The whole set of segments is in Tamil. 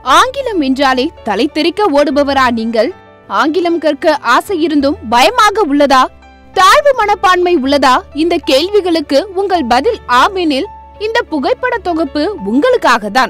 ஆங்கிலம் என்றாலே தலை தெறிக்க ஓடுபவரா நீங்கள் ஆங்கிலம் கற்க ஆசை இருந்தும் பயமாக உள்ளதா தாழ்வு மனப்பான்மை உள்ளதா இந்த கேள்விகளுக்கு உங்கள் பதில் ஆமெனில் இந்த புகைப்பட தொகுப்பு உங்களுக்காக தான்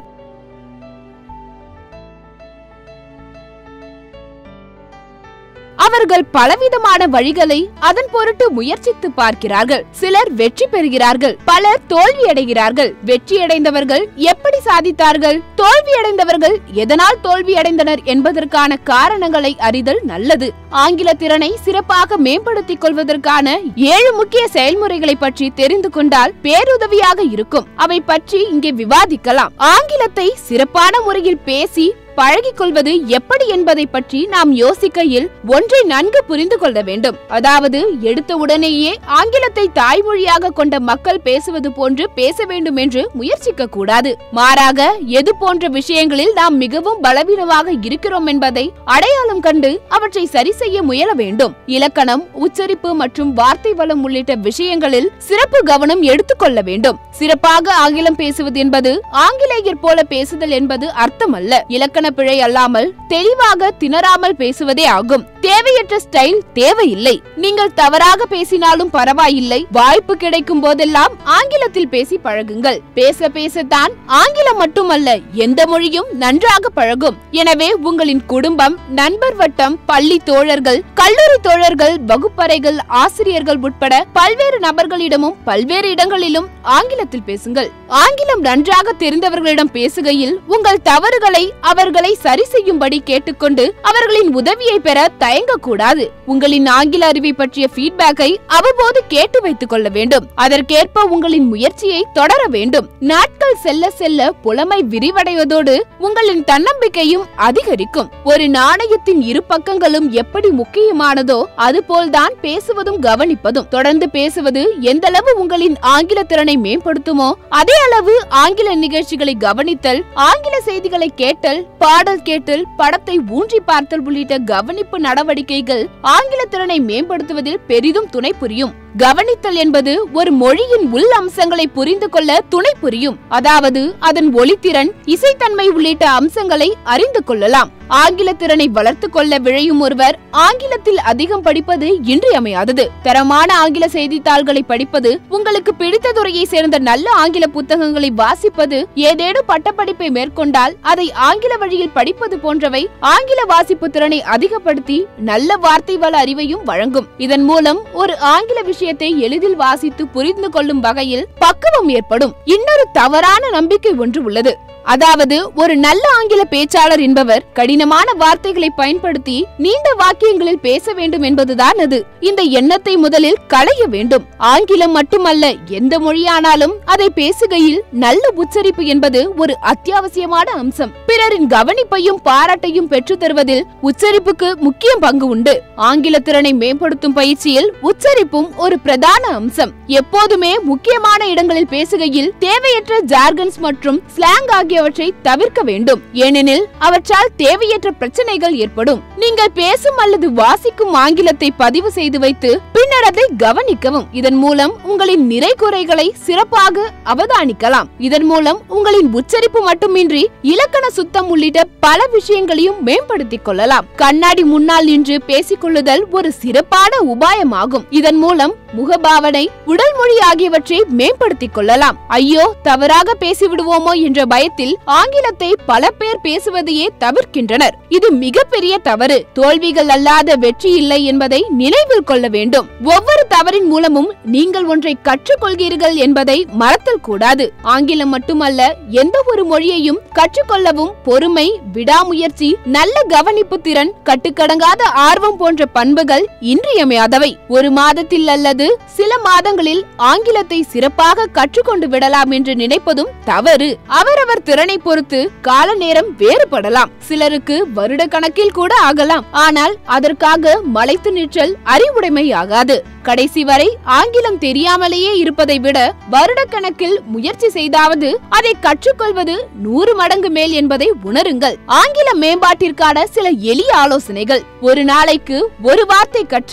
அவர்கள் பலவிதமான வழிகளை அதன் பொருட்டு முயற்சித்து பார்க்கிறார்கள் சிலர் வெற்றி பெறுகிறார்கள் பலர் தோல்வியடைகிறார்கள் வெற்றியடைந்தவர்கள் எப்படி சாதித்தார்கள் தோல்வியடைந்தவர்கள் எதனால் தோல்வியடைந்தனர் என்பதற்கான காரணங்களை அறிதல் நல்லது ஆங்கில திறனை சிறப்பாக மேம்படுத்திக் கொள்வதற்கான ஏழு முக்கிய செயல்முறைகளை பற்றி தெரிந்து கொண்டால் பேருதவியாக இருக்கும் அவை பற்றி இங்கே விவாதிக்கலாம் ஆங்கிலத்தை சிறப்பான முறையில் பேசி பழகிக் கொள்வது எப்படி என்பதை பற்றி நாம் யோசிக்கையில் ஒன்றை நன்கு புரிந்து கொள்ள வேண்டும் அதாவது எடுத்த உடனேயே ஆங்கிலத்தை தாய்மொழியாக கொண்ட மக்கள் பேசுவது போன்று பேச வேண்டும் என்று முயற்சிக்க கூடாது மாறாக எது போன்ற விஷயங்களில் நாம் மிகவும் பலவீனமாக இருக்கிறோம் என்பதை அடையாளம் கண்டு அவற்றை சரி செய்ய முயல வேண்டும் இலக்கணம் உச்சரிப்பு மற்றும் வார்த்தை வளம் உள்ளிட்ட விஷயங்களில் சிறப்பு கவனம் எடுத்துக்கொள்ள வேண்டும் சிறப்பாக ஆங்கிலம் பேசுவது என்பது ஆங்கிலேயர் போல பேசுதல் என்பது அர்த்தமல்ல இலக்கண பிழை அல்லாமல் தெளிவாக திணறாமல் பேசுவதே ஆகும் தேவையற்ற ஸ்டைல் தேவையில்லை நீங்கள் தவறாக பேசினாலும் பரவாயில்லை வாய்ப்பு கிடைக்கும் போதெல்லாம் ஆங்கிலத்தில் பேசி பழகுங்கள் பேச பேசத்தான் ஆங்கிலம் மட்டுமல்ல எந்த மொழியும் நன்றாக பழகும் எனவே உங்களின் குடும்பம் நண்பர் வட்டம் பள்ளி தோழர்கள் கல்லூரி தோழர்கள் வகுப்பறைகள் ஆசிரியர்கள் உட்பட பல்வேறு நபர்களிடமும் பல்வேறு இடங்களிலும் ஆங்கிலத்தில் பேசுங்கள் ஆங்கிலம் நன்றாக தெரிந்தவர்களிடம் பேசுகையில் உங்கள் தவறுகளை அவர்களை சரி செய்யும்படி கேட்டுக்கொண்டு அவர்களின் உதவியை பெற தயங்கக்கூடாது உங்களின் ஆங்கில அறிவை பற்றிய ஃபீட்பேக்கை அவ்வப்போது கேட்டு வைத்துக் கொள்ள வேண்டும் அதற்கேற்ப உங்களின் முயற்சியை தொடர வேண்டும் நாட்கள் செல்ல செல்ல புலமை விரிவடைவதோடு உங்களின் தன்னம்பிக்கையும் அதிகரிக்கும் ஒரு நாணயத்தின் இரு பக்கங்களும் எப்படி முக்கியமானதோ அதுபோல்தான் பேசுவதும் கவனிப்பதும் தொடர்ந்து பேசுவது எந்தளவு உங்களின் ஆங்கில திறனை மேம்படுத்துமோ அதே அளவு ஆங்கில நிகழ்ச்சிகளை கவனித்தல் ஆங்கில செய்திகளை கேட்டல் பாடல் கேட்டல் படத்தை ஊன்றி பார்த்தல் உள்ளிட்ட கவனிப்பு நடவடிக்கைகள் ஆங்கில திறனை மேம்படுத்துவதில் பெரிதும் துணை புரியும் கவனித்தல் என்பது ஒரு மொழியின் உள் அம்சங்களை புரிந்து கொள்ள துணை புரியும் அதாவது அதன் ஒளித்திறன் இசைத்தன்மை உள்ளிட்ட அம்சங்களை அறிந்து கொள்ளலாம் ஆங்கில திறனை வளர்த்து கொள்ள விழையும் ஒருவர் ஆங்கிலத்தில் அதிகம் படிப்பது இன்றியமையாதது தரமான ஆங்கில செய்தித்தாள்களை படிப்பது உங்களுக்கு பிடித்த துறையை சேர்ந்த நல்ல ஆங்கில புத்தகங்களை வாசிப்பது ஏதேனும் பட்டப்படிப்பை மேற்கொண்டால் அதை ஆங்கில வழியில் படிப்பது போன்றவை ஆங்கில வாசிப்பு திறனை அதிகப்படுத்தி நல்ல வார்த்தை வள அறிவையும் வழங்கும் இதன் மூலம் ஒரு ஆங்கில விஷயத்தை எளிதில் வாசித்து புரிந்து கொள்ளும் வகையில் பக்குவம் ஏற்படும் இன்னொரு தவறான நம்பிக்கை ஒன்று உள்ளது அதாவது ஒரு நல்ல ஆங்கில பேச்சாளர் என்பவர் கடினமான வார்த்தைகளை பயன்படுத்தி நீண்ட வாக்கியங்களில் பேச வேண்டும் என்பதுதான் அது இந்த எண்ணத்தை முதலில் களைய வேண்டும் ஆங்கிலம் மட்டுமல்ல எந்த மொழியானாலும் அதை பேசுகையில் நல்ல உச்சரிப்பு என்பது ஒரு அத்தியாவசியமான அம்சம் பிறரின் கவனிப்பையும் பாராட்டையும் பெற்றுத் தருவதில் உச்சரிப்புக்கு முக்கிய பங்கு உண்டு ஆங்கில திறனை மேம்படுத்தும் பயிற்சியில் உச்சரிப்பும் ஒரு பிரதான அம்சம் எப்போதுமே முக்கியமான இடங்களில் பேசுகையில் தேவையற்ற ஜார்கன்ஸ் மற்றும் ஸ்லாங் ஆகியவற்றை தவிர்க்க வேண்டும் ஏனெனில் அவற்றால் தேவையற்ற பிரச்சனைகள் ஏற்படும் நீங்கள் பேசும் அல்லது வாசிக்கும் ஆங்கிலத்தை பதிவு செய்து வைத்து பின்னர் அதை கவனிக்கவும் இதன் மூலம் உங்களின் நிறை குறைகளை சிறப்பாக அவதானிக்கலாம் இதன் மூலம் உங்களின் உச்சரிப்பு மட்டுமின்றி இலக்கண சுத்தம் உள்ளிட்ட பல விஷயங்களையும் மேம்படுத்திக் கொள்ளலாம் கண்ணாடி முன்னால் நின்று பேசிக் கொள்ளுதல் ஒரு சிறப்பான உபாயமாகும் இதன் மூலம் முகபாவனை உடல் மொழி ஆகியவற்றை மேம்படுத்திக் கொள்ளலாம் ஐயோ தவறாக பேசிவிடுவோமோ என்ற பயத்தில் ஆங்கிலத்தை பல பேர் பேசுவதையே தவிர்க்கின்றனர் இது மிகப்பெரிய தவறு தோல்விகள் அல்லாத வெற்றி இல்லை என்பதை நினைவில் கொள்ள வேண்டும் ஒவ்வொரு தவறின் மூலமும் நீங்கள் ஒன்றை கற்றுக்கொள்கிறீர்கள் என்பதை மறத்தல் கூடாது ஆங்கிலம் மட்டுமல்ல எந்த ஒரு மொழியையும் கற்றுக்கொள்ளவும் பொறுமை விடாமுயற்சி நல்ல கவனிப்பு திறன் கட்டுக்கடங்காத ஆர்வம் போன்ற பண்புகள் இன்றியமையாதவை ஒரு மாதத்தில் அல்லது சில மாதங்களில் ஆங்கிலத்தை சிறப்பாக கற்றுக்கொண்டு விடலாம் என்று நினைப்பதும் தவறு அவரவர் திறனை பொறுத்து கால நேரம் வேறுபடலாம் சிலருக்கு வருட கணக்கில் கூட ஆகலாம் ஆனால் அதற்காக மலைத்து நிற்றல் அறிவுடைமை ஆகாது கடைசி வரை ஆங்கிலம் தெரியாமலேயே இருப்பதை விட வருடக்கணக்கில் முயற்சி செய்தாவது அதை கற்றுக்கொள்வது நூறு மடங்கு மேல் என்பதை உணருங்கள் ஆங்கில மேம்பாட்டிற்கான சில எளிய ஆலோசனைகள் ஒரு நாளைக்கு ஒரு வார்த்தை கற்றல்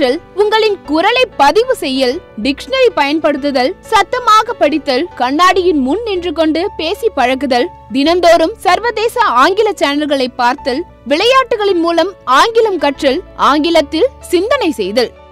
உங்களின் குரலை பதிவு செய்யல் டிக்ஷனரி பயன்படுத்துதல் சத்தமாக படித்தல் கண்ணாடியின் முன் நின்று கொண்டு பேசி பழகுதல் தினந்தோறும் சர்வதேச ஆங்கில சேனல்களை பார்த்தல் விளையாட்டுகளின் மூலம் ஆங்கிலம் கற்றல் ஆங்கிலத்தில் சிந்தனை செய்தல்